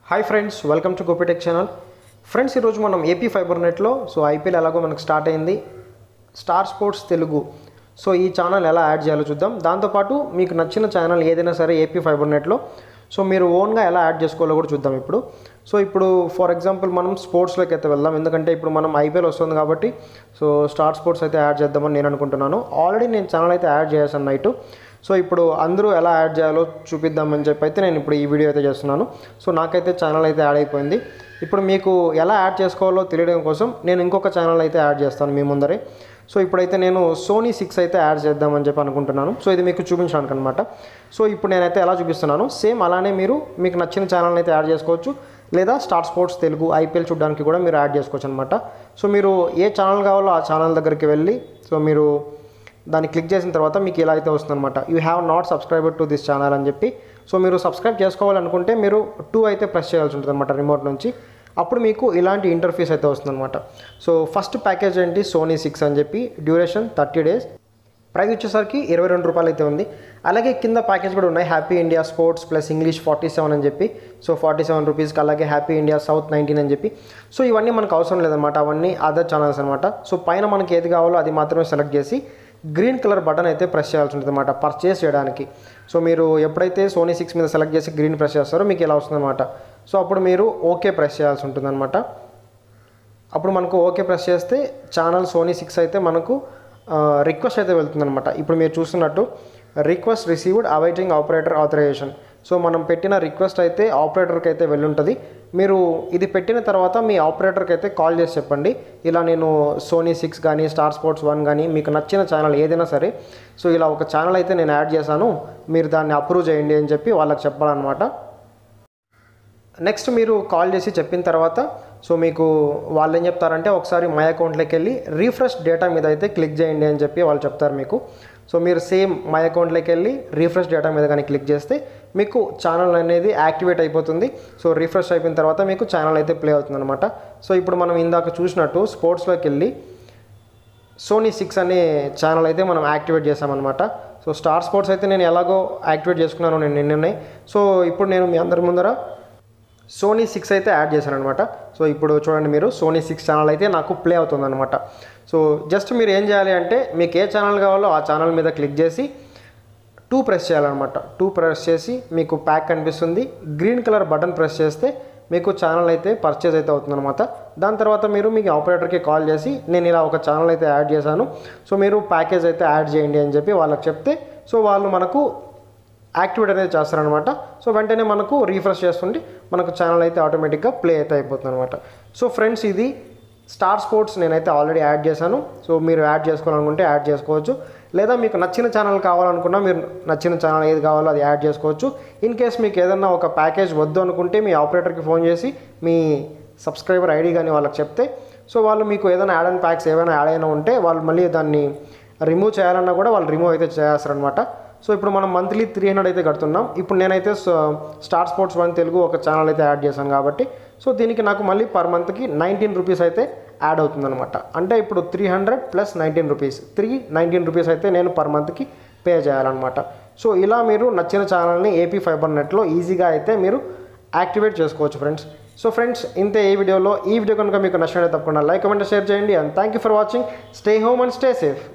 hi friends welcome to Gopitech channel friends ఈరోజు మనం AP fiber నెట్లో సో ఐపీఎల్ ఎలాగో మనకు స్టార్ట్ అయింది స్టార్ స్పోర్ట్స్ తెలుగు సో ఈ ఛానల్ ఎలా యాడ్ చేయాలో చూద్దాం దాంతోపాటు మీకు నచ్చిన ఛానల్ ఏదైనా సరే ఏపీ ఫైబర్ నెట్లో సో మీరు ఓన్గా ఎలా యాడ్ చేసుకోవాలో కూడా చూద్దాం ఇప్పుడు సో ఇప్పుడు ఫర్ ఎగ్జాంపుల్ మనం స్పోర్ట్స్లోకి అయితే వెళ్దాం ఎందుకంటే ఇప్పుడు మనం ఐపీఎల్ వస్తుంది కాబట్టి సో స్టార్ స్పోర్ట్స్ అయితే యాడ్ చేద్దామని నేను అనుకుంటున్నాను ఆల్రెడీ నేను ఛానల్ అయితే యాడ్ చేసాను నైట్ సో ఇప్పుడు అందరూ ఎలా యాడ్ చేయాలో చూపిద్దామని చెప్పి అయితే నేను ఇప్పుడు ఈ వీడియో అయితే చేస్తున్నాను సో నాకైతే ఛానల్ అయితే యాడ్ అయిపోయింది ఇప్పుడు మీకు ఎలా యాడ్ చేసుకోవాలో తెలియడం కోసం నేను ఇంకొక ఛానల్ అయితే యాడ్ చేస్తాను మీ ముందరే సో ఇప్పుడైతే నేను సోనీ సిక్స్ అయితే యాడ్ చేద్దామని చెప్పి అనుకుంటున్నాను సో ఇది మీకు చూపించడానికి అనమాట సో ఇప్పుడు నేనైతే ఎలా చూపిస్తున్నాను సేమ్ అలానే మీరు మీకు నచ్చిన ఛానల్ అయితే యాడ్ చేసుకోవచ్చు లేదా స్టార్ స్పోర్ట్స్ తెలుగు ఐపీఎల్ చూడడానికి కూడా మీరు యాడ్ చేసుకోవచ్చు అనమాట సో మీరు ఏ ఛానల్ కావాలో ఆ ఛానల్ దగ్గరికి వెళ్ళి సో మీరు దాన్ని క్లిక్ చేసిన తర్వాత మీకు ఇలా అయితే వస్తుందన్నమాట you have not subscriber to this channel అని చెప్పి సో మీరు సబ్స్క్రైబ్ చేసుకోవాలనుకుంటే మీరు టూ అయితే ప్రెస్ చేయాల్సి ఉంటుంది అనమాట రిమోట్ నుంచి అప్పుడు మీకు ఇలాంటి ఇంటర్ఫేస్ అయితే వస్తుందన్నమాట సో ఫస్ట్ ప్యాకేజ్ ఏంటి సోనీ సిక్స్ అని చెప్పి డ్యూరేషన్ థర్టీ డేస్ ప్రైస్ వచ్చేసరికి ఇరవై రెండు రూపాయలు అయితే ఉంది అలాగే కింద ప్యాకేజ్ కూడా ఉన్నాయి happy India sports plus English forty seven అని చెప్పి సో ఫార్టీ సెవెన్ రూపీస్కి అలాగే హ్యాపీ ఇండియా సౌత్ నైన్టీన్ అని చెప్పి సో ఇవన్నీ మనకు అవసరం లేదన్నమాట అవన్నీ అదర్ ఛానల్స్ అనమాట సో పైన మనకి ఏది కావాలో అది మాత్రమే సెలెక్ట్ చేసి గ్రీన్ కలర్ బటన్ అయితే ప్రెస్ చేయాల్సి ఉంటుంది అనమాట పర్చేస్ చేయడానికి సో మీరు ఎప్పుడైతే సోనీ సిక్స్ మీద సెలెక్ట్ చేసి గ్రీన్ ప్రెస్ చేస్తారో మీకు ఇలా వస్తుందన్నమాట సో అప్పుడు మీరు ఓకే ప్రెస్ చేయాల్సి ఉంటుందన్నమాట అప్పుడు మనకు ఓకే ప్రెస్ చేస్తే ఛానల్ సోనీ సిక్స్ అయితే మనకు రిక్వెస్ట్ అయితే వెళ్తుందనమాట ఇప్పుడు మీరు చూస్తున్నట్టు request received awaiting operator authorisation so మనం పెట్టిన రిక్వెస్ట్ అయితే ఆపరేటర్కి అయితే వెళ్ళుంటుంది మీరు ఇది పెట్టిన తర్వాత మీ ఆపరేటర్కి అయితే కాల్ చేసి చెప్పండి ఇలా నేను సోనీ సిక్స్ కానీ స్టార్ స్పోర్ట్స్ వన్ కానీ మీకు నచ్చిన ఛానల్ ఏదైనా సరే సో ఇలా ఒక ఛానల్ అయితే నేను యాడ్ చేశాను మీరు దాన్ని అప్రూవ్ చేయండి అని చెప్పి వాళ్ళకి చెప్పాలన్నమాట నెక్స్ట్ మీరు కాల్ చేసి చెప్పిన తర్వాత సో మీకు వాళ్ళు ఏం చెప్తారంటే ఒకసారి మై అకౌంట్లోకి వెళ్ళి రీఫ్రెష్ డేటా మీద అయితే క్లిక్ చేయండి అని చెప్పి వాళ్ళు చెప్తారు మీకు సో మీరు సేమ్ మై అకౌంట్లోకి వెళ్ళి రీఫ్రెష్ డేటా మీద కానీ క్లిక్ చేస్తే మీకు ఛానల్ అనేది యాక్టివేట్ అయిపోతుంది సో రీఫ్రెష్ అయిపోయిన తర్వాత మీకు ఛానల్ అయితే ప్లే అవుతుంది అనమాట సో ఇప్పుడు మనం ఇందాక చూసినట్టు స్పోర్ట్స్లోకి వెళ్ళి సోనీ సిక్స్ అనే ఛానల్ అయితే మనం యాక్టివేట్ చేసామన్నమాట సో స్టార్ స్పోర్ట్స్ అయితే నేను ఎలాగో యాక్టివేట్ చేసుకున్నాను నేను నిన్ననే సో ఇప్పుడు నేను మీ అందరి ముందర సోనీ సిక్స్ అయితే యాడ్ చేశాను అనమాట సో ఇప్పుడు చూడండి మీరు సోనీ సిక్స్ ఛానల్ అయితే నాకు ప్లే అవుతుంది అనమాట సో జస్ట్ మీరు ఏం చేయాలి అంటే మీకు ఏ ఛానల్ కావాలో ఆ ఛానల్ మీద క్లిక్ చేసి టూ ప్రెస్ చేయాలన్నమాట టూ ప్రెస్ చేసి మీకు ప్యాక్ కనిపిస్తుంది గ్రీన్ కలర్ బటన్ ప్రెస్ చేస్తే మీకు ఛానల్ అయితే పర్చేజ్ అయితే అవుతుందన్నమాట దాని తర్వాత మీరు మీకు ఆపరేటర్కి కాల్ చేసి నేను ఇలా ఒక ఛానల్ అయితే యాడ్ చేశాను సో మీరు ప్యాకేజ్ అయితే యాడ్ చేయండి అని చెప్పి వాళ్ళకి చెప్తే సో వాళ్ళు మనకు యాక్టివేట్ అనేది చేస్తారనమాట సో వెంటనే మనకు రీఫ్రెష్ చేస్తుంటే మనకు ఛానల్ అయితే ఆటోమేటిక్గా ప్లే అయితే అయిపోతుంది అనమాట సో ఫ్రెండ్స్ ఇది స్టార్ స్పోర్ట్స్ నేనైతే ఆల్రెడీ యాడ్ చేశాను సో మీరు యాడ్ చేసుకోవాలనుకుంటే యాడ్ చేసుకోవచ్చు లేదా మీకు నచ్చిన ఛానల్ కావాలనుకున్నా మీరు నచ్చిన ఛానల్ ఏది కావాలో అది యాడ్ చేసుకోవచ్చు ఇన్ కేస్ మీకు ఏదన్నా ఒక ప్యాకేజ్ వద్దు అనుకుంటే మీ ఆపరేటర్కి ఫోన్ చేసి మీ సబ్స్క్రైబర్ ఐడి కానీ వాళ్ళకి చెప్తే సో వాళ్ళు మీకు ఏదైనా యాడ్ అండ్ ప్యాక్స్ ఏమైనా యాడ్ అయినా ఉంటే వాళ్ళు మళ్ళీ దాన్ని రిమూవ్ చేయాలన్నా కూడా వాళ్ళు రిమూవ్ అయితే చేస్తారనమాట సో ఇప్పుడు మనం మంత్లీ త్రీ హండ్రెడ్ అయితే కడుతున్నాం ఇప్పుడు నేనైతే స్టార్ స్పోర్ట్స్ వన్ తెలుగు ఒక ఛానల్ అయితే యాడ్ చేశాను కాబట్టి సో దీనికి నాకు మళ్ళీ పర్ మంత్కి నైన్టీన్ రూపీస్ అయితే యాడ్ అవుతుందన్నమాట అంటే ఇప్పుడు three hundred plus nineteen rupees three nineteen rupees అయితే నేను పర్ మంత్కి పే చేయాలన్నమాట సో ఇలా మీరు నచ్చిన ఛానల్ని ఏపీ ఫైబర్ నెట్లో ఈజీగా అయితే మీరు యాక్టివేట్ చేసుకోవచ్చు ఫ్రెండ్స్ సో ఫ్రెండ్స్ ఇంతే ఈ వీడియోలో ఈ వీడియో కనుక మీకు నచ్చినట్లయితే తప్పకుండా లైక్ కమెంట్ షేర్ చేయండి and thank you for watching stay home and stay safe